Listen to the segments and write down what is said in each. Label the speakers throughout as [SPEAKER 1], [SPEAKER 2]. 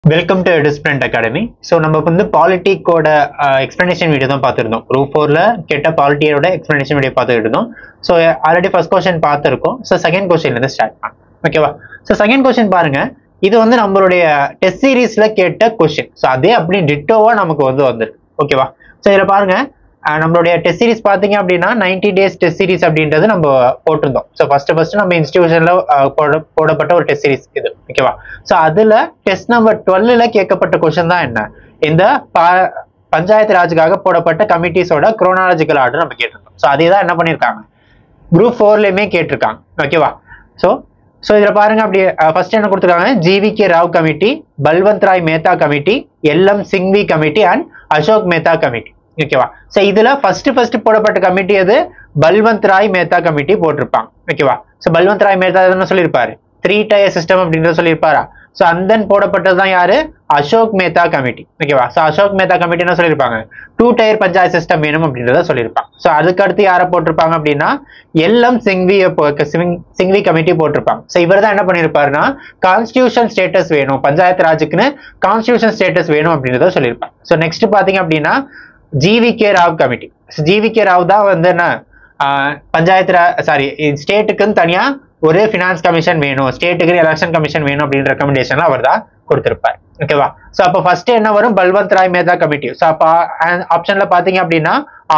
[SPEAKER 1] welcome to டிஸ்பிளண்ட் academy so நம்ம இப்ப வந்து பாலிட்டிக்கோட எக்ஸ்பிளனேஷன் வீடியோ தான் பார்த்துருந்தோம் குரூப் ஃபோரில் கெட்ட பாலிட்டியோட எக்ஸ்பிளனேஷன் வீடியோ பார்த்துட்டு இருந்தோம் ஸோ ஆல்ரெடி ஃபர்ஸ்ட் கொஸ்டின் பார்த்துருக்கோம் ஸோ செகண்ட் கொஸ்டின்லேருந்து ஸ்டார்ட் பண்ணலாம் ஓகேவா ஸோ செகண்ட் கொஸ்டின் பாருங்க இது வந்து நம்மளுடைய டெஸ்ட் சீரீஸ்ல கேட்ட கொஸ்டின் ஸோ அதே அப்படி டிட்டோவா நமக்கு வந்து வந்துருக்கு ஓகேவா ஸோ இதில் பாருங்க அஹ் நம்மளுடைய டெஸ்ட் சீரிஸ் பார்த்தீங்க அப்படின்னா 90 டேஸ் டெஸ்ட் சீரிஸ் அப்படின்றது நம்ம போட்டிருந்தோம் ஸோ ஃபர்ஸ்ட் ஃபர்ஸ்ட் நம்ம இன்ஸ்டிடியூஷன்ல போட போடப்பட்ட ஒரு டெஸ்ட் சீரிஸ் இது ஓகேவா ஸோ அதுல டெஸ்ட் நம்பர் டுவெல்ல கேட்கப்பட்ட கொஸ்டின் தான் என்ன இந்த ப- பஞ்சாயத்து ராஜுக்காக போடப்பட்ட கமிட்டிஸோட குரோனாலஜிக்கல் ஆர்டர் நம்ம கேட்டிருந்தோம் ஸோ அதே தான் என்ன பண்ணியிருக்காங்க குரூப் ஃபோர்லயுமே கேட்டிருக்காங்க ஓகேவா ஸோ ஸோ இதில் பாருங்க அப்படி ஃபர்ஸ்ட் என்ன கொடுத்துருக்காங்க G V K Rao committee Balwant Rai Mehta committee L M Singhvi committee and Ashok Mehta committee ஓகேவா ஸோ இதுல ஃபர்ஸ்ட் ஃபர்ஸ்ட் போடப்பட்ட கமிட்டி அது பல்வந்த் ராய் மேத்தா கமிட்டி போட்டிருப்பாங்க ஓகேவா ஸோ பல்வந்த் ராய் மேத்தா என்ன சொல்லியிருப்பாரு த்ரீ டயர் சிஸ்டம் அப்படின்றத சொல்லியிருப்பாரா ஸோ அந்தன் போடப்பட்டது தான் யாரு அசோக் மேத்தா கமிட்டி ஓகேவா ஸோ அசோக் மேத்தா கமிட்டி என்ன சொல்லியிருப்பாங்க டூ டயர் பஞ்சாயத்து சிஸ்டம் வேணும் அப்படின்றத சொல்லியிருப்பாங்க ஸோ அதுக்கு அடுத்து யாரை போட்டிருப்பாங்க அப்படின்னா எல்எம் சிங்வி சிங்வி கமிட்டி போட்டிருப்பாங்க ஸோ இவர் தான் என்ன பண்ணியிருப்பாருன்னா கான்ஸ்டியூஷன் ஸ்டேட்டஸ் வேணும் பஞ்சாயத்து ராஜுக்குன்னு கான்ஸ்டியூஷன் ஸ்டேட்டஸ் வேணும் அப்படின்றத சொல்லியிருப்பாங்க ஸோ நெக்ஸ்ட் பாத்தீங்க அப்படின்னா G V K Rao committee G V K Rao தான் வந்து என்ன ஆஹ் பஞ்சாயத்து சாரி ஸ்டேட்டுக்குன்னு தனியா ஒரு ஃபினான்ஸ் கமிஷன் வேணும் ஸ்டேட்டுக்கு எலெக்ஷன் கமிஷன் வேணும் அப்படின்ற ரெக்கமெண்டேஷன் அவர் தான் கொடுத்திருப்பார் ஓகேவா ஸோ அப்போ ஃபர்ஸ்ட் என்ன வரும் பல்வந்த் ராய் மேத்தா கமிட்டி ஸோ அப்போ ஆப்ஷன்ல பாத்தீங்க அப்படின்னா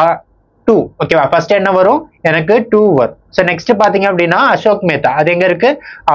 [SPEAKER 1] டூ ஓகேவா ஃபர்ஸ்ட் என்ன வரும் எனக்கு டூ வரும் ஸோ நெக்ஸ்ட் பாத்தீங்க அப்படின்னா அசோக் மேத்தா அது எங்க இருக்கு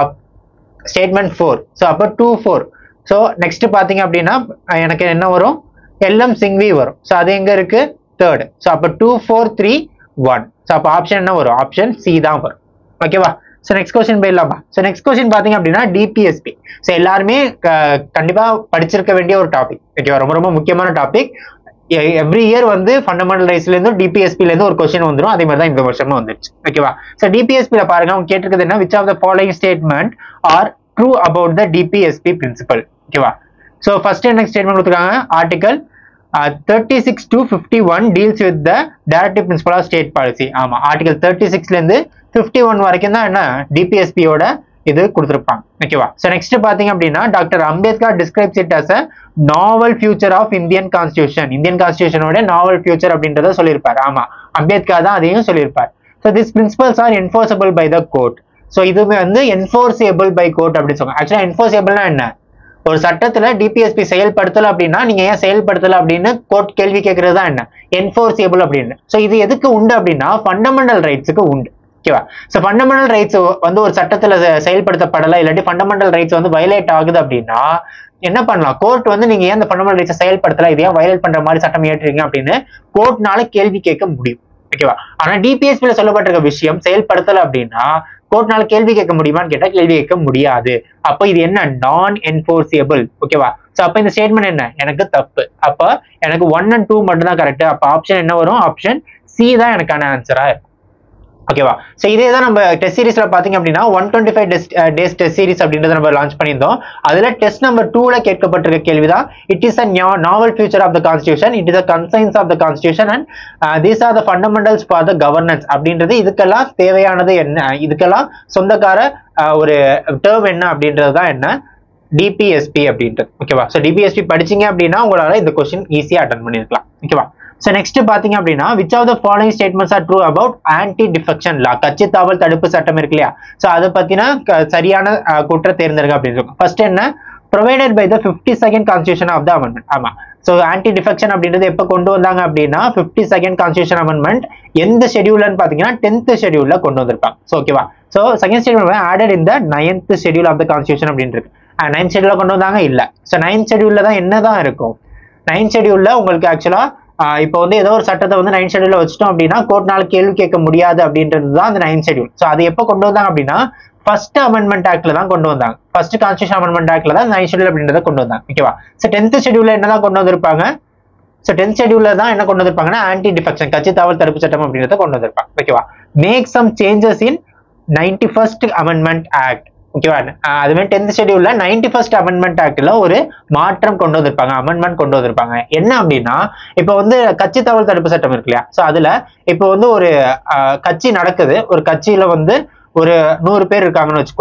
[SPEAKER 1] ஸ்டேட்மெண்ட் ஃபோர் ஸோ அப்போ டூ ஃபோர் ஸோ நெக்ஸ்ட் பாத்தீங்க அப்படின்னா அஹ் எனக்கு என்ன வரும் எல்எம் சிங்வி வரும் ஸோ அது எங்க இருக்கு தேர்ட் ஸோ அப்போ two four three one so அப்போ ஆப்ஷன் என்ன வரும் ஆப்ஷன் சி தான் வரும் ஓகேவா ஸோ நெக்ஸ்ட் கொஸ்டின் போயிடலாமா ஸோ நெக்ஸ்ட் கொஸ்டின் பார்த்தீங்க அப்படின்னா டிபிஎஸ்பி ஸோ எல்லாருமே க- கண்டிப்பா படிச்சிருக்க வேண்டிய ஒரு டாபிக் ஓகேவா ரொம்ப ரொம்ப முக்கியமான டாபிக் எவ்ரி இயர் வந்து ஃபண்டமெண்டல் ரைஸ்லேருந்து டிபிஎஸ்பிலேருந்து ஒரு கொஸ்டின் வந்துடும் அதே மாதிரி தான் இந்த வருஷமும் வந்துருச்சு ஓகேவா ஸோ டிபிஎஸ்பியில் பாருங்க அவங்க கேட்டிருக்கிறது என்ன which of the following statement are true about the DPSP principle ஓகேவா ஸோ ஃபர்ஸ்ட் என்ன ஸ்டேட்மெண்ட் கொடுத்துருக்காங்க article thirty six to fifty one deals with the directive principle of state policy ஆமா ஆர்டிகல் தேர்ட்டி சிக்ஸ்லேருந்து fifty one வரைக்கும் தான் என்ன டிபிஎஸ்பியோட இது கொடுத்துருப்பாங்க ஓகேவா ஸோ நெக்ஸ்ட் பார்த்தீங்க அப்படின்னா doctor Ambedkar describes it as a novel feature of Indian constitution Indian கான்ஸ்டியூஷனோட நாவல் ஃபியூச்சர் அப்படின்றத சொல்லியிருப்பார் ஆமா அம்பேத்கர் தான் அதையும் சொல்லியிருப்பார் so this principles are enforceable by the court so இதுவுமே வந்து என்ஃபோர்ஸபிள் பை கோர்ட் அப்படின்னு சொல்லுவாங்க ஆக்சுவலாக என்ஃபோர்ஸபிள்னா என்ன ஒரு சட்டத்துல டிபிஎஸ்பி செயல்படுத்தல அப்படின்னா நீங்க ஏன் செயல்படுத்தல அப்படின்னு கோர்ட் கேள்வி கேட்கறது தான் என்ன என்ஃபோர்ஸபிள் அப்படின்னு ஸோ இது எதுக்கு உண்டு அப்படின்னா ஃபண்டமெண்டல் ரைட்ஸுக்கு உண்டு ஓகேவா ஸோ ஃபண்டமெண்டல் ரைட்ஸ் வந்து ஒரு சட்டத்துல செ- செயல்படுத்தப்படல இல்லாட்டி ஃபண்டமெண்டல் ரைட்ஸ் வந்து வயலேட் ஆகுது அப்படின்னா என்ன பண்ணலாம் கோர்ட் வந்து நீங்க ஏன் அந்த ஃபண்டமெண்டல் ரைட்ஸை செயல்படுத்தல இதை ஏன் வயலேட் பண்ற மாதிரி சட்டம் ஏற்றுறீங்க அப்படின்னு கோர்ட்னால கேள்வி கேட்க முடியும் ஓகேவா ஆனா டிபிஎஸ்பில சொல்லப்பட்டிருக்க விஷயம் செயல்படுத்தல அப்படின்னா கோர்ட்னால கேள்வி கேட்க முடியுமான்னு கேட்டா கேள்வி கேட்க முடியாது அப்போ இது என்ன நான் என்ஃபோர்சியபிள் ஓகேவா சோ அப்ப இந்த ஸ்டேட்மெண்ட் என்ன எனக்கு தப்பு அப்ப எனக்கு ஒன் அண்ட் டூ மட்டும் தான் கரெக்ட் அப்ப ஆப்ஷன் என்ன வரும் ஆப்ஷன் சி தான் எனக்கான ஆன்சரா இருக்கும் ஓகேவா சோ இதே தான் நம்ம டெஸ்ட் சீரிஸ்ல பாத்தீங்க அப்படின்னா one twenty five days test series அப்படின்றத நம்ம லான்ச் பண்ணியிருந்தோம் அதுல டெஸ்ட் நம்பர் டூல கேட்கப்பட்டிருக்க கேள்விதான் it is a novel feature of the constitution it is a conscience of the constitution and these are the fundamentals for the governance அப்படின்றது இதுக்கெல்லாம் தேவையானது என்ன இதுக்கெல்லாம் சொந்தக்கார அஹ், ஒரு டேர்ம் என்ன அப்படின்றது தான் என்ன டிபிஎஸ்பி அப்படின்றது ஓகேவா ஸோ டிபிஎஸ்பி படிச்சீங்க அப்படின்னா உங்களால இந்த கொஸ்டின் ஈஸியா அட்டன் பண்ணிருக்கலாம் ஓகேவா ஸோ நெக்ஸ்ட் பாத்தீங்க அப்படின்னா which of the following statements are true about anti defection law கட்சி தாவல் தடுப்பு சட்டம் இருக்கு இல்லையா ஸோ அதை பத்தின க- சரியான அஹ், குற்ற தேர்ந்தெடுக்க அப்படின்னு இருக்கும் ஃபர்ஸ்ட் என்ன provided by the fifty second constitution of the amendment ஆமா ஸோ ஆன்டி டிஃபெக்ஷன் அப்படின்றது எப்போ கொண்டு வந்தாங்க அப்படின்னா ஃபிஃப்டி செகண்ட் கான்ஸ்டியூஷன் அமெண்ட்மெண்ட் எந்த ஷெடியூல்னு பார்த்தீங்கன்னா டென்த் ஷெடியூல்ல கொண்டு வந்திருப்பாங்க ஸோ ஓகேவா ஸோ செகண்ட் ஷெடியூல் ஆடட் இந்த ninth schedule of the constitution அப்படின்னு இருக்கு நைன்த் ஷெடியூல கொண்டு வந்தாங்க இல்ல ஸோ நைன்த் ஷெடியூல்ல தான் என்னதான் இருக்கும் நைன்த் ஷெடியூல்ல உங்களுக்கு ஆக்சுவலா இப்போ வந்து ஏதோ ஒரு சட்டத்தை வந்து நைன்த் ஷெடியூல்ல வச்சிட்டோம் அப்படின்னா கோர்ட்னால கேள்வி கேட்க முடியாது அப்படின்றது தான் அந்த நைன்த் ஷெடியூல் ஸோ அது எப்போ கொண்டு வந்தாங்க அப்படின்னா ஃபர்ஸ்ட் அமெண்ட்மெண்ட் ஆக்ட்ல தான் கொண்டு வந்தாங்க ஃபர்ஸ்ட் கான்ஸ்டியூஷன் அமெண்ட்மெண்ட் ஆக்ட்ல தான் நைன்த் ஷெடியூல் அப்படின்றத கொண்டு வந்தாங்க ஓகேவா ஸோ டென்த் ஷெடியூல்ல என்னதான் கொண்டு வந்திருப்பாங்க ஸோ டென்த் ஷெடியூல்ல தான் என்ன கொண்டு வந்திருப்பாங்கன்னா ஆன்டி டிஃபெக்ஷன் கட்சி தாவல் தடுப்பு சட்டம் அப்படின்றத கொண்டு வந்திருப்பாங்க ஓகேவா make some changes in ninety first amendment act ஓகேவா அஹ் அது மாதிரி டென்த் ஷெடியூல்ல நைன்டி ஃபர்ஸ்ட் அமெண்ட்மெண்ட் ஆக்ட்ல ஒரு மாற்றம் கொண்டு வந்திருப்பாங்க அமெண்ட்மெண்ட் கொண்டு வந்திருப்பாங்க என்ன அப்படின்னா இப்போ வந்து கட்சி தகவல் தடுப்பு சட்டம் இருக்கு இல்லையா ஸோ அதுல இப்போ வந்து ஒரு அஹ், கட்சி நடக்குது ஒரு கட்சியில வந்து ஒரு நூறு பேர் இருக்காங்கன்னு வச்சுக்கோங்க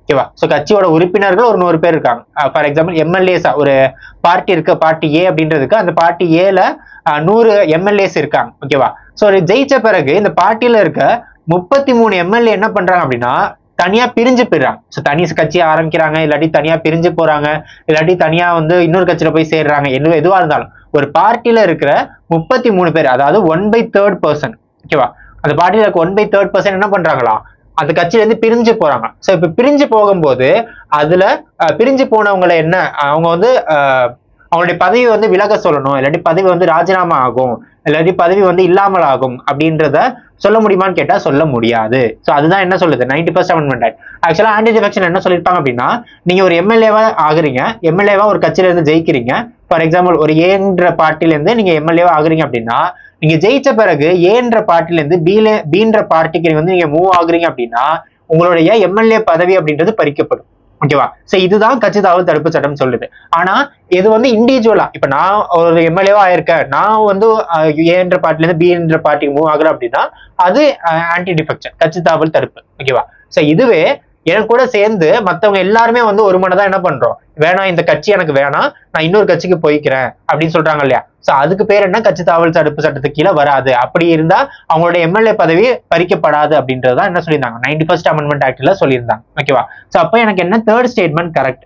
[SPEAKER 1] ஓகேவா ஸோ கட்சியோட உறுப்பினர்கள் ஒரு நூறு பேர் இருக்காங்க ஃபார் எக்ஸாம்பிள் எம்எல்ஏஸா ஒரு பார்ட்டி இருக்கு பார்ட்டி ஏ அப்படின்றதுக்கு அந்த பார்ட்டி ஏல நூறு எம்எல்ஏஸ் இருக்காங்க ஓகேவா ஸோ ஜெயிச்ச பிறகு இந்த பார்ட்டியில இருக்க முப்பத்தி மூணு எம்எல்ஏ என்ன பண்றாங்க அப்படின்னா தனியா பிரிஞ்சு போயிடுறாங்க ஸோ தனி கட்சி ஆரம்பிக்கிறாங்க இல்லாட்டி தனியா பிரிஞ்சு போறாங்க இல்லாட்டி தனியா வந்து இன்னொரு கட்சியில போய் சேர்றாங்க என்ன எதுவா இருந்தாலும் ஒரு பார்ட்டியில இருக்கிற முப்பத்தி மூணு பேர் அதாவது ஒன் பை தேர்ட் பர்சன் ஓகேவா அந்த பார்ட்டியில இருக்க ஒன் பை தேர்ட் பர்சன் என்ன பண்றாங்களா அந்த கட்சியில இருந்து பிரிஞ்சு போறாங்க ஸோ இப்ப பிரிஞ்சு போகும்போது அதுல அஹ், பிரிஞ்சு போனவங்களை என்ன அவங்க வந்து அஹ், அவங்களுடைய பதவி வந்து விலக சொல்லணும் இல்லாட்டி பதவி வந்து ராஜினாமா ஆகும் இல்லாட்டி பதவி வந்து இல்லாமல் ஆகும் அப்படின்றத சொல்ல முடியுமான்னு கேட்டா சொல்ல முடியாது ஸோ அதுதான் என்ன சொல்லுது நைன்டி ஃபர்ஸ்ட் அமெண்ட்மெண்ட் ஆக்ட் ஆக்சுவலா ஆன்டி டிஃபெக்ஷன் என்ன சொல்லியிருப்பாங்க அப்படின்னா நீங்க ஒரு எம்எல்ஏவா ஆகுறீங்க எம்எல்ஏவா ஒரு கட்சியில இருந்து ஜெயிக்கிறீங்க ஃபார் எக்ஸாம்பிள் ஒரு ஏன்ற பார்ட்டில இருந்து நீங்க எம்எல்ஏவா ஆகுறீங்க அப்படின்னா நீங்க ஜெயிச்ச பிறகு ஏன்ற பார்ட்டில இருந்து பீல பீன்ற பார்ட்டிக்கு வந்து நீங்க மூவ் ஆகுறீங்க அப்படின்னா உங்களுடைய எம்எல்ஏ பதவி அப்படின்றது பறிக்கப்படும் ஓகேவா சோ இதுதான் கட்சி தாவல் தடுப்பு சட்டம் சொல்லுது ஆனா இது வந்து இண்டிவிஜுவலா இப்ப நான் ஒரு எம்எல்ஏவா ஆயிருக்கேன் நான் வந்து அஹ், ஏன்ற பார்ட்டில இருந்து பி என்ற பார்ட்டிக்கு மூவ் ஆகுறேன் அப்படின்னா அது ஆன்டி டிஃபெக்ஷன் கட்சி தாவல் தடுப்பு ஓகேவா சோ இதுவே என் கூட சேர்ந்து மத்தவங்க எல்லாருமே வந்து ஒரு மனதான் என்ன பண்றோம் வேணாம் இந்த கட்சி எனக்கு வேணாம் நான் இன்னொரு கட்சிக்கு போய்க்கிறேன் அப்படின்னு சொல்றாங்க இல்லையா சோ அதுக்கு பேர் என்ன கட்சி தாவல் தடுப்பு சட்டத்துக்கு கீழே வராது அப்படி இருந்தா அவங்களோட எம்எல்ஏ பதவி பறிக்கப்படாது அப்படின்றதுதான் என்ன சொல்லியிருந்தாங்க நைன்டி ஃபர்ஸ்ட் அமெண்ட்மெண்ட் ஆக்ட்ல சொல்லியிருந்தாங்க ஓகேவா சோ அப்போ எனக்கு என்ன தேர்ட் ஸ்டேட்மெண்ட் கரெக்ட்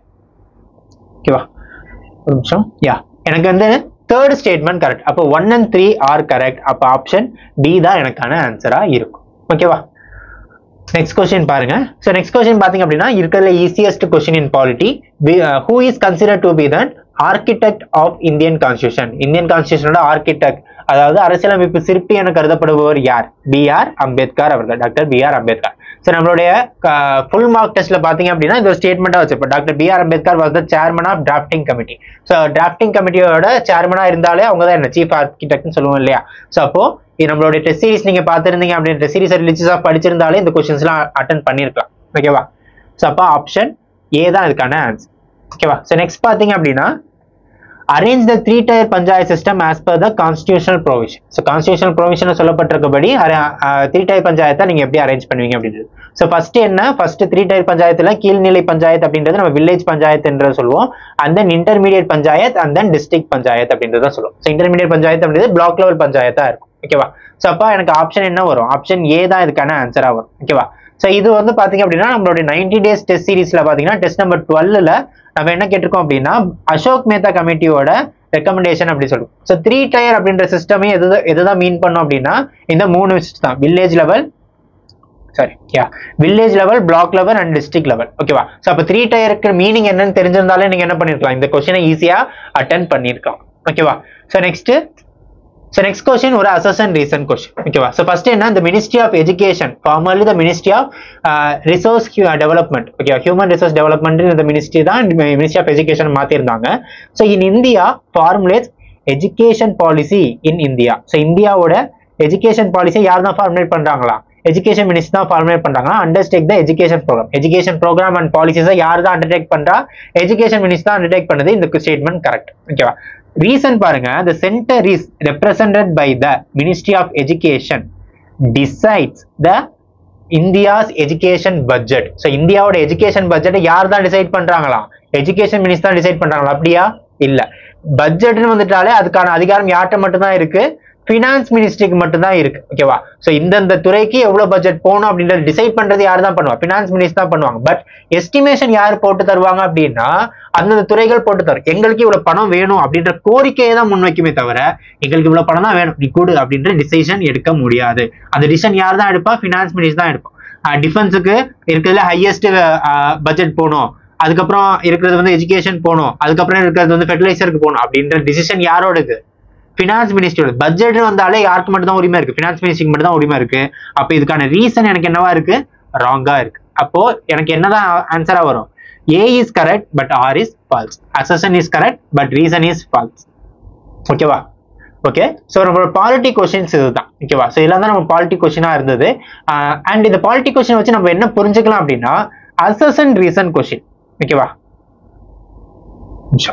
[SPEAKER 1] ஓகேவா ஒரு நிமிஷம் யா எனக்கு வந்து தேர்ட் ஸ்டேட்மெண்ட் கரெக்ட் அப்போ one and three are correct அப்போ ஆப்ஷன் பி தான் எனக்கான ஆன்சரா இருக்கும் ஓகேவா நெக்ஸ்ட் கொஸ்டின் பாருங்க ஸோ நெக்ஸ்ட் கொஸ்டின் பாத்தீங்க அப்படின்னா இருக்கிறதுல easiest question in polity who is consider to be the architect of Indian constitution Indian கான்ஸ்டியூஷனோட ஆர்கிடெக்ட் அதாவது அரசியலமைப்பு சிற்பி என கருதப்படுபவர் யார் பி ஆர் அம்பேத்கர் அவர்கள் doctor B R Ambedkar so நம்மளுடைய ஃபுல் மார்க் டெஸ்ட்ல பாத்தீங்க அப்படின்னா இது ஒரு ஸ்டேட்மெண்டா வச்சிருப்போம் doctor B R Ambedkar was the chairman of drafting committee so drafting கமிட்டியோட சேர்மனா இருந்தாலே அவங்க தான் என்ன சீஃப் ஆர்கிடெக்ட்னு சொல்லுவோம் இல்லையா ஸோ அப்போ இது நம்மளுடைய டெஸ்ட் சீரிஸ் நீங்க பார்த்திருந்தீங்க அப்படின்ற டெஸ்ட் சீரிஸ் ரிலீஜஸ் ஆஃப் படிச்சிருந்தாலே இந்த கொஸ்டின்ஸ்லாம் அட்டன் பண்ணியிருக்கலாம் ஓகேவா ஸோ அப்போ ஆப்ஷன் ஏ தான் இதுக்கான ஆன்சர் ஓகேவா ஸோ நெக்ஸ்ட் பார்த்தீங்க அப்படின்னா arrange the three tier panchayat system as per the constitutional provision so constitutional provision சொல்லப்பட்டிருக்கபடி த்ரீ டயர் பஞ்சாயத்தை நீங்க எப்படி அரேஞ்ச் பண்ணுவீங்க அப்படின்றது ஸோ ஃபர்ஸ்ட் என்ன ஃபர்ஸ்ட் த்ரீ டயர் பஞ்சாயத்துல கீழ்நிலை பஞ்சாயத்து அப்படின்றது நம்ம வில்லேஜ் பஞ்சாயத்து என்று சொல்லுவோம் and then intermediate panchayat and then district panchayat அப்படின்றத சொல்லுவோம் ஸோ இன்டர்மீடியட் பஞ்சாயத்து அப்படின்றது பிளாக் லெவல் பஞ்சாயத்தா இருக்கும் ஓகேவா ஸோ அப்போ எனக்கு ஆப்ஷன் என்ன வரும் ஆப்ஷன் ஏ தான் இதுக்கான ஆன்சரா வரும் ஓகேவா ஸோ இது வந்து பாத்தீங்க அப்படின்னா நம்மளுடைய நைன்டி டேஸ் டெஸ்ட் சீரிஸ்ல பாத்தீங்கன்னா டெஸ்ட் நம்பர் டுவெல்ல நம்ம என்ன கேட்டிருக்கோம் அப்படின்னா அசோக் மேத்தா கமிட்டியோட ரெக்கமெண்டேஷன் அப்படி சொல்லுவோம் ஸோ த்ரீ டயர் அப்படின்ற சிஸ்டமே எது எதுதான் மீன் பண்ணோம் அப்படின்னா இந்த மூணு விஷயம் தான் village level sorry yeah village level block level and district level ஓகேவா ஸோ அப்போ த்ரீ டயருக்கு மீனிங் என்னன்னு தெரிஞ்சிருந்தாலே நீங்க என்ன பண்ணிருக்கலாம் இந்த கொஸ்டினை ஈஸியா அட்டன் பண்ணிருக்கலாம் ஓகேவா so next so next question ஒரு அசசன் ரீசன் கொஸ்டின் ஓகேவா ஸோ ஃபர்ஸ்ட் என்ன இந்த ministry of education formerly the ministry of resource development okay human resource development இந்த மினிஸ்ட்ரி தான் மினிஸ்ட்ரி ஆஃப் எஜுகேஷன் மாத்திருந்தாங்க so in India formulate education policy in India so இந்தியாவோட education பாலிசியை யார் தான் ஃபார்முலேட் பண்றாங்களா எஜுகேஷன் மினிஸ்டர் தான் ஃபார்முலேட் பண்றாங்கன்னா undertake the education program education program and பாலிசிஸை யார் தான் அண்டர்டேக் பண்றா எஜுகேஷன் மினிஸ்டர் தான் அண்டர்டேக் பண்ணது இந்த ஸ்டேட்மெண்ட் கரெக்ட் ஓகேவா ரீசன் பாருங்க the center is represented by the ministry of education decides the India's education budget so இந்தியாவோட எஜுகேஷன் பட்ஜெட்டை யார் தான் டிசைட் பண்றாங்களா எஜுகேஷன் மினிஸ்டர் தான் டிசைட் பண்றாங்களா அப்படியா இல்ல பட்ஜெட்னு வந்துட்டாலே அதுக்கான அதிகாரம் யார்கிட்ட மட்டும்தான் இருக்கு ஃபினான்ஸ் மினிஸ்ட்ரிக்கு மட்டும்தான் இருக்கு ஓகேவா ஸோ இந்தந்த துறைக்கு எவ்வளவு பட்ஜெட் போகணும் அப்படின்றத டிசைட் பண்றது யார் தான் பண்ணுவா ஃபினான்ஸ் மினிஸ்டர் தான் பண்ணுவாங்க பட் எஸ்டிமேஷன் யார் போட்டு தருவாங்க அப்படின்னா அந்தந்த துறைகள் போட்டு தரும் எங்களுக்கு இவ்வளவு பணம் வேணும் அப்படின்ற கோரிக்கையை தான் முன்வைக்குமே தவிர எங்களுக்கு இவ்வளவு பணம் தான் வேணும் நீ கொடு அப்படின்ற டிசிஷன் எடுக்க முடியாது அந்த டிசிஷன் யார் தான் எடுப்பா ஃபினான்ஸ் மினிஸ்டர் தான் எடுப்போம் டிஃபென்ஸுக்கு இருக்கிறதுல ஹையஸ்ட் பட்ஜெட் போகணும் அதுக்கப்புறம் இருக்கிறது வந்து எஜுகேஷன் போகணும் அதுக்கப்புறம் இருக்கிறது வந்து ஃபெர்டிலைசருக்கு போகணும் அப்படின்ற டிசிஷன் யாரோடது ஃபினான்ஸ் மினிஸ்ட்ரியோட பட்ஜெட் வந்தாலே யாருக்கு மட்டும் தான் உரிமை இருக்கு ஃபினான்ஸ் மினிஸ்ட்ரிக்கு மட்டும் தான் உரிமை இருக்கு அப்ப இதுக்கான ரீசன் எனக்கு என்னவா இருக்கு ராங்கா இருக்கு அப்போ எனக்கு என்னதான் ஆன்சரா வரும் A is correct but R is false assertion is correct but reason is false ஓகேவா ஓகே ஸோ நம்மளோட பாலிட்டி கொஸ்டின்ஸ் இதுதான் ஓகேவா ஸோ இதெல்லாம் தான் நம்ம பாலிட்டி கொஸ்டினா இருந்தது அண்ட் இந்த பாலிட்டி கொஸ்டின் வச்சு நம்ம என்ன புரிஞ்சுக்கலாம் அப்படின்னா அசஷன் ரீசன் கொஸ்டின் ஓகேவா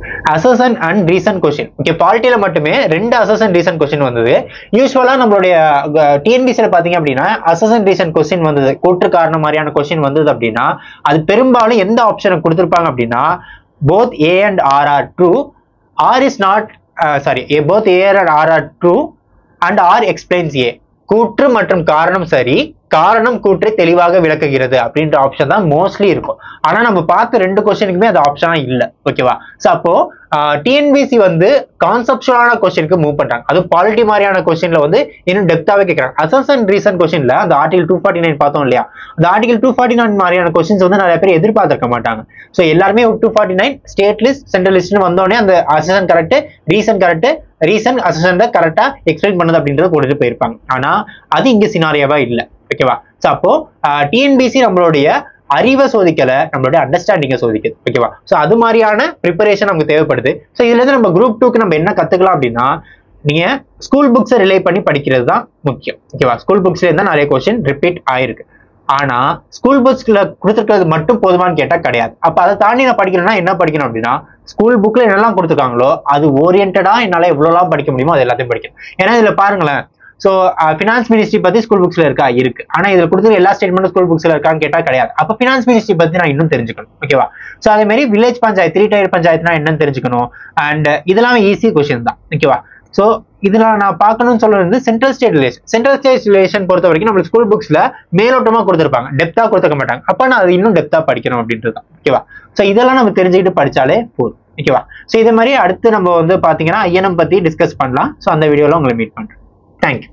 [SPEAKER 1] assertion and reason question okay பாலிட்டியில மட்டுமே ரெண்டு அசர்சன் ரீசன் கொஸ்டின் வந்தது யூஸ்வலா நம்மளுடைய டிஎன்பிசியில் பார்த்தீங்க அப்படின்னா அசர்சன் ரீசன் கொஸ்டின் வந்தது கூற்று காரணம் மாதிரியான கொஸ்டின் வந்தது அப்படின்னா அது பெரும்பாலும் எந்த ஆப்ஷனை கொடுத்துருப்பாங்க அப்படின்னா both A and R are true R is not sorry both A and R are true and R explains A கூற்று மற்றும் காரணம் சரி காரணம் கூற்றை தெளிவாக விளக்குகிறது அப்படின்ற ஆப்ஷன் தான் மோஸ்ட்லி இருக்கும் ஆனா நம்ம பார்த்த ரெண்டு கொஸ்டினுக்குமே அது ஆப்ஷனா இல்ல ஓகேவா ஸோ அப்போ டிஎன்பிசி வந்து கான்செப்டுவலான கொஸ்டினுக்கு மூவ் பண்றாங்க அது பாலிட்டி மாதிரியான கொஸ்டின்ல வந்து இன்னும் டெப்தாவே கேட்கறாங்க அசன்சன் ரீசன் கொஸ்டின்ல அந்த ஆர்டிகல் டூ ஃபார்ட்டி நைன் பார்த்தோம் இல்லையா அந்த ஆர்டிகல் டூ ஃபார்ட்டி நைன் மாதிரியான கொஸ்டின்ஸ் வந்து நிறைய பேர் எதிர்பார்த்திருக்க மாட்டாங்க ஸோ எல்லாருமே two forty nine state list central லிஸ்ட்னு வந்தோடனே அந்த assertion correct reason correct reason அசன்ட கரெக்டா எக்ஸ்பிளைன் பண்ணது அப்படின்றத கொண்டுட்டு போயிருப்பாங்க ஆனா அது இங்க சினாரியாவா இல்ல ஓகேவா ஸோ அப்போ டிஎன்பிசி நம்மளுடைய அறிவை சோதிக்கல நம்மளுடைய அண்டர்ஸ்டாண்டிங்கை சோதிக்குது ஓகேவா ஸோ அது மாதிரியான ப்ரிப்பரேஷன் நமக்கு தேவைப்படுது ஸோ இதுல இருந்து நம்ம குரூப் டூக்கு நம்ம என்ன கத்துக்கலாம் அப்படின்னா நீங்க ஸ்கூல் புக்ஸை ரிலே பண்ணி படிக்கிறது தான் முக்கியம் ஓகேவா ஸ்கூல் புக்ஸ்ல இருந்தா நிறைய கொஸ்டின் ரிப்பீட் ஆயிருக்கு ஆனா ஸ்கூல் புக்ஸ்ல கொடுத்துருக்கிறது மட்டும் போதுமான்னு கேட்டா கிடையாது அப்ப அதை தாண்டி நான் படிக்கணும்னா என்ன படிக்கணும் அப்படின்னா ஸ்கூல் புக்ல என்னெல்லாம் கொடுத்துருக்காங்களோ அது ஓரியன்டா என்னால எவ்வளவுலாம் படிக்க முடியுமோ அது எல்லாத்தையும் படிக்கணும் ஏன்னா இதுல பாருங்களேன் ஸோ ஃபினான்ஸ் மினிஸ்ட்ரி பத்தி ஸ்கூல் புக்ஸ்ல இருக்கா இருக்கு ஆனா இதுல கொடுத்துருக்க எல்லா ஸ்டேட்மெண்ட்டும் ஸ்கூல் புக்ஸ்ல இருக்கான்னு கேட்டா கிடையாது அப்ப ஃபினான்ஸ் மினிஸ்ட்ரி பத்தி நான் இன்னும் தெரிஞ்சுக்கணும் ஓகேவா ஸோ அதே மாதிரி வில்லேஜ் பஞ்சாயத்து த்ரீ டயர் பஞ்சாயத்துனா என்னன்னு தெரிஞ்சுக்கணும் அண்ட் இதெல்லாம் ஈஸி கொஸ்டின் தான் ஓகேவா ஸோ இதுல நான் பார்க்கணும்னு சொல்றது வந்து central state relation central state relation பொறுத்த வரைக்கும் நம்ம ஸ்கூல் புக்ஸ்ல மேலோட்டமா கொடுத்துருப்பாங்க டெப்தா கொடுத்துக்க மாட்டாங்க அப்ப நான் அது இன்னும் டெப்தா படிக்கணும் அப்படின்றது தான் ஓகேவா ஸோ இதெல்லாம் நம்ம தெரிஞ்சுக்கிட்டு படிச்சாலே போதும் ஓகேவா ஸோ இதே மாதிரி அடுத்து நம்ம வந்து பாத்தீங்கன்னா ஐஎன்எம் பத்தி டிஸ்கஸ் பண்ணலாம் ஸோ அந்த வீடியோல உங்களை மீட் பண்றேன் தேங்க்யூ